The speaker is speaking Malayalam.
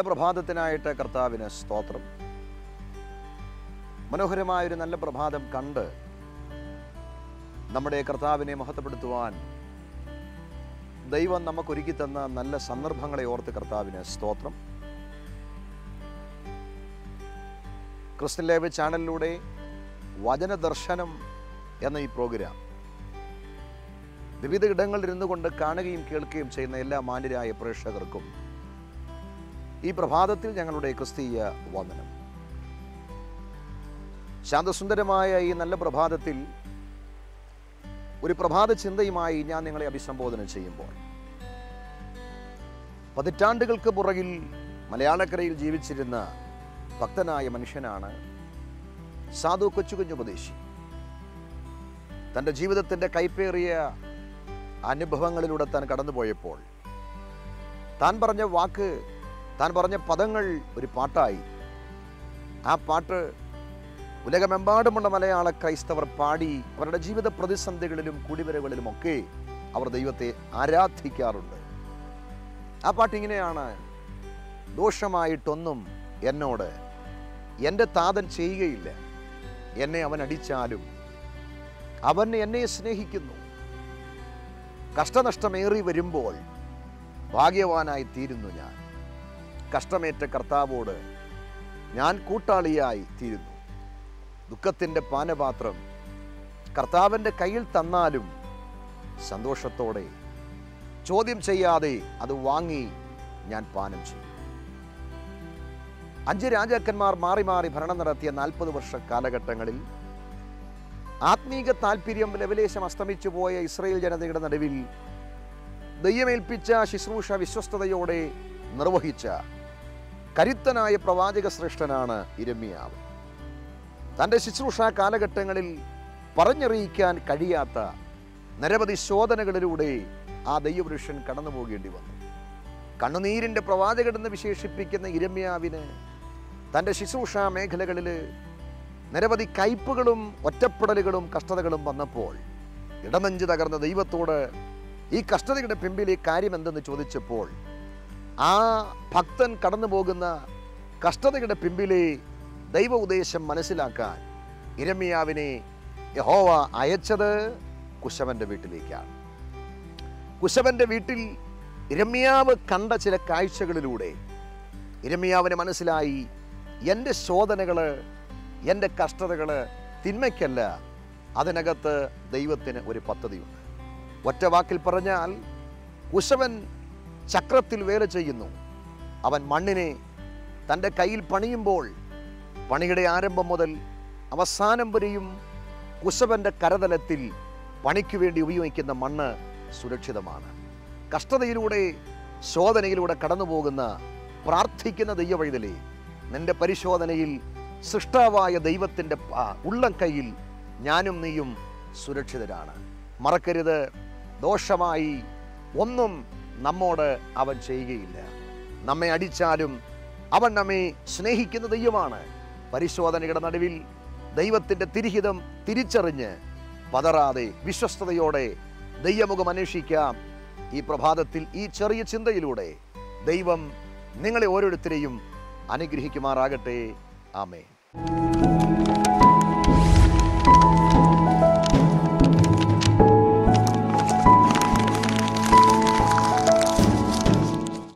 പ്രഭാതത്തിനായിട്ട് കർത്താവിന് സ്തോത്രം മനോഹരമായൊരു നല്ല പ്രഭാതം കണ്ട് നമ്മുടെ കർത്താവിനെ മഹത്വപ്പെടുത്തുവാൻ ദൈവം നമുക്കൊരുക്കി തന്ന നല്ല സന്ദർഭങ്ങളെ ഓർത്ത് കർത്താവിന് സ്തോത്രം ക്രിസ്ത്യൻ ലൈവ് ചാനലിലൂടെ വചനദർശനം എന്ന ഈ പ്രോഗ്രാം വിവിധ ഇടങ്ങളിൽ ഇരുന്നു കൊണ്ട് കാണുകയും കേൾക്കുകയും ചെയ്യുന്ന എല്ലാ മാന്യരായ പ്രേക്ഷകർക്കും ഈ പ്രഭാതത്തിൽ ഞങ്ങളുടെ ക്രിസ്തീയ വന്ദനം ശാന്തസുന്ദരമായ ഈ നല്ല പ്രഭാതത്തിൽ ഒരു പ്രഭാത ചിന്തയുമായി ഞാൻ നിങ്ങളെ അഭിസംബോധന ചെയ്യുമ്പോൾ പതിറ്റാണ്ടുകൾക്ക് പുറകിൽ മലയാളക്കരയിൽ ജീവിച്ചിരുന്ന ഭക്തനായ മനുഷ്യനാണ് സാധു കൊച്ചുകുഞ്ഞുപദേശി തൻ്റെ ജീവിതത്തിൻ്റെ കൈപ്പേറിയ അനുഭവങ്ങളിലൂടെ താൻ കടന്നുപോയപ്പോൾ താൻ പറഞ്ഞ വാക്ക് താൻ പറഞ്ഞ പദങ്ങൾ ഒരു പാട്ടായി ആ പാട്ട് ഉലകമെമ്പാടുമുള്ള മലയാള ക്രൈസ്തവർ പാടി അവരുടെ ജീവിത പ്രതിസന്ധികളിലും കുടിവരകളിലുമൊക്കെ അവർ ദൈവത്തെ ആരാധിക്കാറുണ്ട് ആ പാട്ട് ഇങ്ങനെയാണ് ദോഷമായിട്ടൊന്നും എന്നോട് എൻ്റെ താതൻ ചെയ്യുകയില്ല എന്നെ അവൻ അടിച്ചാലും അവൻ എന്നെ സ്നേഹിക്കുന്നു കഷ്ടനഷ്ടമേറി വരുമ്പോൾ ഭാഗ്യവാനായി തീരുന്നു ഞാൻ കഷ്ടമേറ്റ കർത്താവോട് ഞാൻ കൂട്ടാളിയായി തീരുന്നു ദുഃഖത്തിൻ്റെ പാനപാത്രം കർത്താവിൻ്റെ കയ്യിൽ തന്നാലും സന്തോഷത്തോടെ ചോദ്യം ചെയ്യാതെ അത് വാങ്ങി ഞാൻ പാനം ചെയ്യും അഞ്ച് രാജാക്കന്മാർ മാറി മാറി ഭരണം നടത്തിയ നാൽപ്പത് വർഷ കാലഘട്ടങ്ങളിൽ ആത്മീക താല്പര്യം ലവലേശം അസ്തമിച്ചു പോയ ഇസ്രയേൽ ജനതയുടെ നടുവിൽ ദയ്യമേൽപ്പിച്ച ശുശ്രൂഷ വിശ്വസ്തയോടെ നിർവഹിച്ച കരുത്തനായ പ്രവാചക ശ്രേഷ്ഠനാണ് ഇരമ്യാവ് തൻ്റെ ശുശ്രൂഷ കാലഘട്ടങ്ങളിൽ പറഞ്ഞറിയിക്കാൻ കഴിയാത്ത നിരവധി ശോധനകളിലൂടെ ആ ദൈവപുരുഷൻ കടന്നു പോകേണ്ടി വന്നു കണ്ണുനീരിൻ്റെ പ്രവാചകനെന്ന് വിശേഷിപ്പിക്കുന്ന ഇരമ്യാവിന് തൻ്റെ ശുശ്രൂഷ മേഖലകളിൽ നിരവധി കയ്പുകളും ഒറ്റപ്പെടലുകളും കഷ്ടതകളും വന്നപ്പോൾ ഇടനെഞ്ച് തകർന്ന ദൈവത്തോട് ഈ കഷ്ടതയുടെ പിമ്പിലെ കാര്യം എന്തെന്ന് ചോദിച്ചപ്പോൾ ആ ഭക്തൻ കടന്നു പോകുന്ന കഷ്ടതയുടെ പിമ്പിലെ ദൈവ ഉദ്ദേശം മനസ്സിലാക്കാൻ ഇരമ്യാവിനെ യഹോവ അയച്ചത് കുശവന്റെ വീട്ടിലേക്കാണ് കുശവന്റെ വീട്ടിൽ ഇരമ്യാവ് കണ്ട ചില കാഴ്ചകളിലൂടെ ഇരമ്യാവിന് മനസ്സിലായി എൻ്റെ ശോധനകള് എൻ്റെ കഷ്ടതകള് തിന്മയ്ക്കല്ല അതിനകത്ത് ദൈവത്തിന് ഒരു പദ്ധതിയുണ്ട് ഒറ്റ വാക്കിൽ പറഞ്ഞാൽ കുശവൻ ചക്രത്തിൽ വേല ചെയ്യുന്നു അവൻ മണ്ണിനെ തൻ്റെ കയ്യിൽ പണിയുമ്പോൾ പണിയുടെ ആരംഭം മുതൽ അവസാനം വരെയും കുശവന്റെ കരതലത്തിൽ പണിക്ക് വേണ്ടി ഉപയോഗിക്കുന്ന മണ്ണ് സുരക്ഷിതമാണ് കഷ്ടതയിലൂടെ ശോധനയിലൂടെ കടന്നു പോകുന്ന പ്രാർത്ഥിക്കുന്ന ദൈവവൈതലേ നിന്റെ പരിശോധനയിൽ സൃഷ്ടാവായ ദൈവത്തിൻ്റെ ഉള്ളം കയ്യിൽ ഞാനും നീയും സുരക്ഷിതരാണ് മറക്കരുത് ദോഷമായി ഒന്നും നമ്മോട് അവൻ ചെയ്യുകയില്ല നമ്മെ അടിച്ചാലും അവൻ നമ്മെ സ്നേഹിക്കുന്ന ദൈവമാണ് പരിശോധനയുടെ നടുവിൽ ദൈവത്തിൻ്റെ തിരിഹിതം തിരിച്ചറിഞ്ഞ് പതറാതെ വിശ്വസ്തയോടെ ദൈവമുഖം അന്വേഷിക്കാം ഈ പ്രഭാതത്തിൽ ഈ ചെറിയ ചിന്തയിലൂടെ ദൈവം നിങ്ങളെ ഓരോരുത്തരെയും അനുഗ്രഹിക്കുമാറാകട്ടെ ആമേ